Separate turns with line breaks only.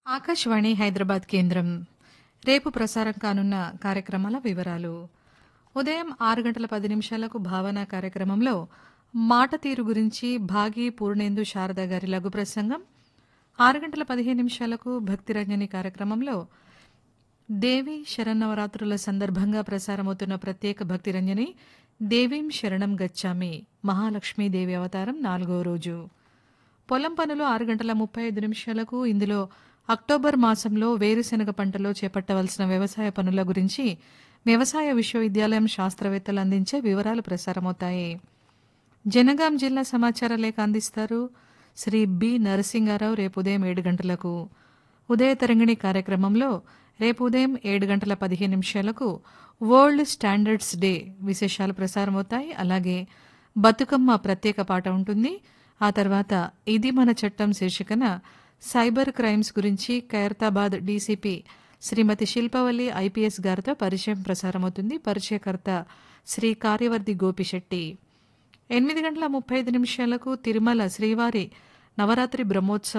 ఆకాశవాణి హైదరాబాద్ కేంద్రం రేపు ప్రసారం కానున్న కార్యక్రమాల వివరాలు ఉదయం ఆరు గంటల పది నిమిషాలకు భావన కార్యక్రమంలో మాట తీరు గురించి భాగి పూర్ణేందు శారద గారి లఘు ప్రసంగం ఆరు గంటల పదిహేను నిమిషాలకు భక్తిరంజని కార్యక్రమంలో దేవి శరన్నవరాత్రుల సందర్భంగా ప్రసారమవుతున్న ప్రత్యేక భక్తిరంజని దేవీం శరణం గచ్చామి మహాలక్ష్మీదేవి అవతారం నాలుగో రోజు పొలం పనులు ఆరు గంటల ముప్పై ఐదు నిమిషాలకు ఇందులో అక్టోబర్ మాసంలో వేరుశెనగ పంటలో చేపట్టవలసిన వ్యవసాయ పనుల గురించి వ్యవసాయ విశ్వవిద్యాలయం శాస్త్రవేత్తలు అందించే వివరాలు ప్రసారమవుతాయి జనగాం జిల్లా సమాచార లేఖ అందిస్తారు శ్రీ బి నరసింగారావు రేపు ఉదయం ఏడు గంటలకు ఉదయ తరంగిణి కార్యక్రమంలో రేపు ఉదయం ఏడు గంటల పదిహేను నిమిషాలకు వరల్డ్ స్టాండర్డ్స్ డే విశేషాలు ప్రసారమవుతాయి అలాగే బతుకమ్మ ప్రత్యేక పాట ఉంటుంది ఆ తర్వాత ఇది మన చట్టం శీర్షికన సైబర్ క్రైమ్స్ గురించి ఖైరతాబాద్ డీసీపీ శ్రీమతి శిల్పవల్లి ఐపీఎస్ గారితో పరిచయం ప్రసారమవుతుంది పరిచయకర్త శ్రీ కార్యవర్ది గోపిశెట్టి ఎనిమిది గంటల ముప్పై ఐదు నిమిషాలకు తిరుమల శ్రీవారి నవరాత్రి బ్రహ్మోత్సవ